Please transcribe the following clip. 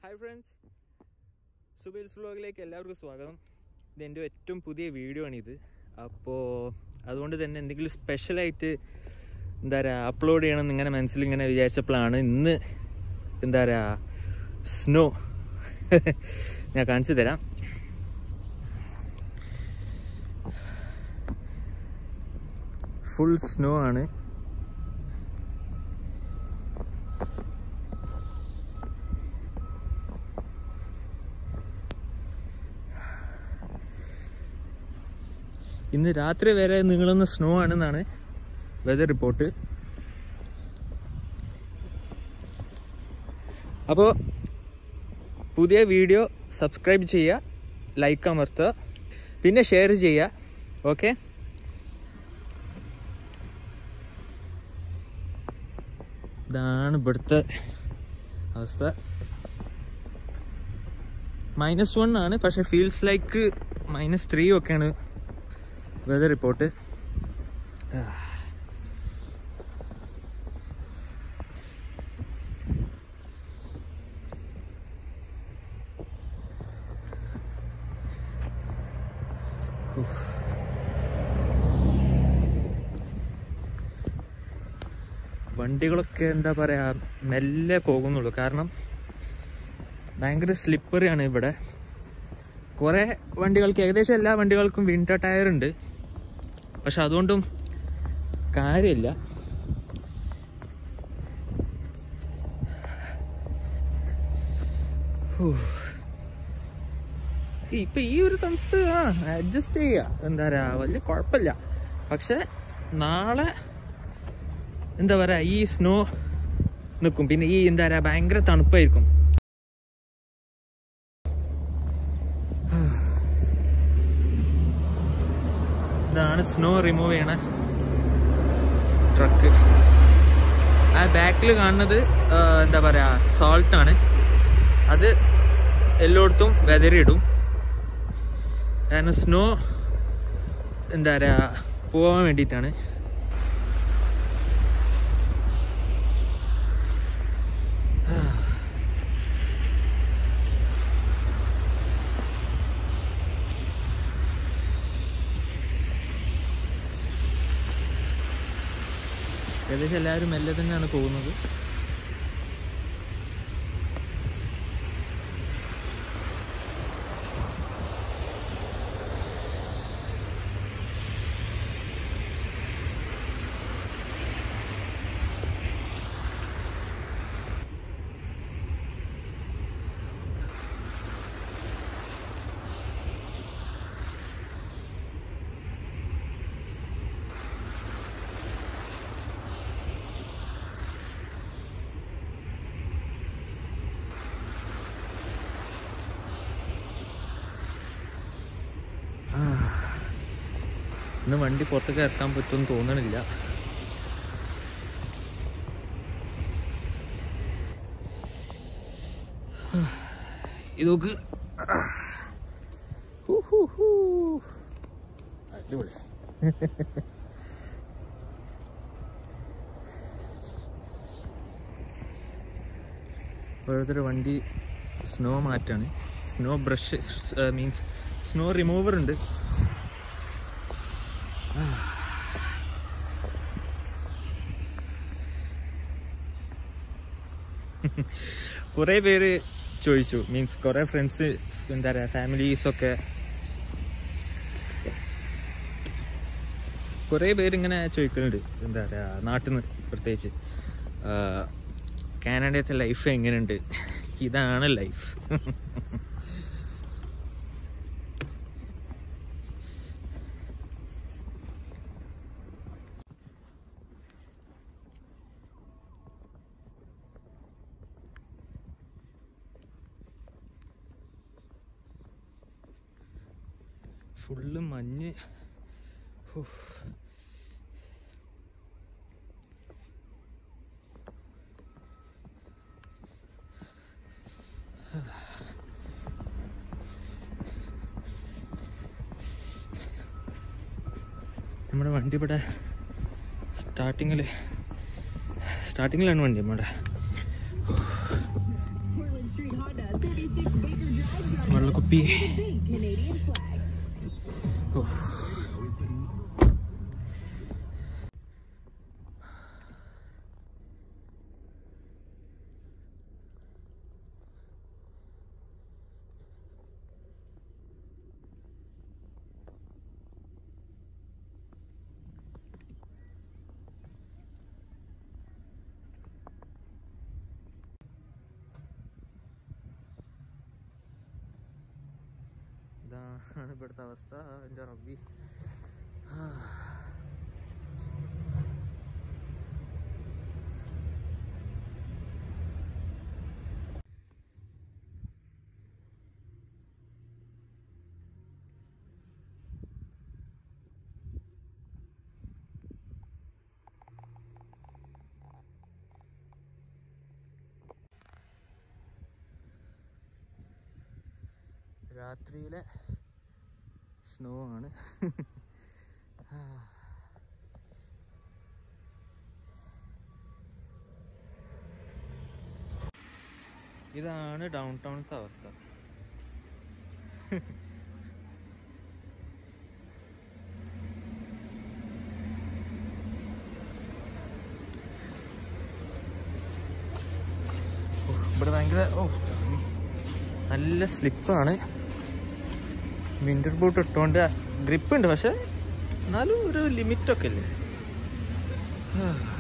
Hi friends സുബൈൽസ് വ്ലോഗിലേക്ക് എല്ലാവർക്കും സ്വാഗതം ഇത് എൻ്റെ ഏറ്റവും പുതിയ വീഡിയോ ആണിത് അപ്പോൾ അതുകൊണ്ട് തന്നെ എന്തെങ്കിലും സ്പെഷ്യലായിട്ട് എന്താ പറയുക അപ്ലോഡ് ചെയ്യണമെന്ന് ഇങ്ങനെ മനസ്സിൽ ഇങ്ങനെ വിചാരിച്ചപ്പോഴാണ് ഇന്ന് എന്താ പറയുക സ്നോ ഞാൻ കാണിച്ചു തരാം ഫുൾ സ്നോ ആണ് ഇന്ന് രാത്രി വരെ നീളുന്ന സ്നോ ആണെന്നാണ് വെതർ റിപ്പോർട്ട് അപ്പോൾ പുതിയ വീഡിയോ സബ്സ്ക്രൈബ് ചെയ്യുക ലൈക്ക് അമർത്തുക പിന്നെ ഷെയർ ചെയ്യുക ഓക്കെ ഇതാണ് ഇവിടുത്തെ അവസ്ഥ മൈനസ് വൺ ആണ് പക്ഷെ ഫീൽസ് ലൈക്ക് മൈനസ് ത്രീ ഒക്കെയാണ് വെതർ റിപ്പോർട്ട് വണ്ടികളൊക്കെ എന്താ പറയാ മെല്ലെ പോകുന്നുള്ളൂ കാരണം ഭയങ്കര സ്ലിപ്പറിയാണ് ഇവിടെ കുറേ വണ്ടികൾക്ക് ഏകദേശം എല്ലാ വണ്ടികൾക്കും വിൻറ്റർ ടയർ ഉണ്ട് പക്ഷെ അതുകൊണ്ടും കാര്യമില്ല ഹൂ. ഇപ്പൊ ഈ ഒരു തണുപ്പ് ആ അഡ്ജസ്റ്റ് ചെയ്യാ എന്താ പറയാ വലിയ കുഴപ്പമില്ല പക്ഷെ നാളെ എന്താ പറയാ ഈ സ്നോ നിൽക്കും പിന്നെ ഈ എന്താ പറയാ ഭയങ്കര തണുപ്പായിരിക്കും ഇതാണ് സ്നോ റിമൂവ് ചെയ്യണ ട്രക്ക് ആ ബാക്കിൽ കാണുന്നത് ആ, എന്താ പറയാ സോൾട്ട് ആണ് അത് എല്ലായിടത്തും വെതറിയിടും കാരണം സ്നോ എന്താ പറയാ പോവാൻ വേണ്ടിയിട്ടാണ് ഏകദേശം എല്ലാവരും മെല്ലെ തന്നെയാണ് പോകുന്നത് ആ. ഇന്ന് വണ്ടി പുറത്തേക്ക് ഇറക്കാൻ പറ്റുമെന്ന് തോന്നണില്ല ഇത് നോക്ക് ഹൂ, ഹൂ, ഹൂ. അടിപൊളി ഓരോരുത്തരുടെ വണ്ടി സ്നോ മാറ്റാണ് snow brush means snow remover ഉണ്ട് കുറേ പേര് ചോദിച്ചു മീൻസ് കുറേ ഫ്രണ്ട്സ് എന്താ പറയുക ഫാമിലീസൊക്കെ കുറേ പേരിങ്ങനെ ചോദിക്കുന്നുണ്ട് എന്താ പറയുക നാട്ടിൽ നിന്ന് പ്രത്യേകിച്ച് ആ, കാനഡയത്തെ ലൈഫ് എങ്ങനെയുണ്ട് ഇതാണ് ലൈഫ് ഫുള്ള് മഞ്ഞ് ഹോ. നമ്മുടെ വണ്ടി ഇവിടെ സ്റ്റാർട്ടിങ്ങിൽ സ്റ്റാർട്ടിങ്ങിലാണ് വണ്ടി നമ്മുടെ ഹാപ്പി ഇതാണ് ഇവിടുത്തെ അവസ്ഥ എൻ്റെ റബ്ബി രാത്രിയിലെ സ്നോ ആണ് ഇതാണ് ഡൗൺ ടൗണത്തെ അവസ്ഥ ഓ, ഇവിടെ ഭയങ്കര ഓ നല്ല സ്ലിപ്പാണ് വിന്റർ ബൂട്ട് ഇട്ടുകൊണ്ട് ഗ്രിപ്പ് ഉണ്ട് പക്ഷെ എന്നാലും ഒരു ലിമിറ്റൊക്കെ അല്ലേ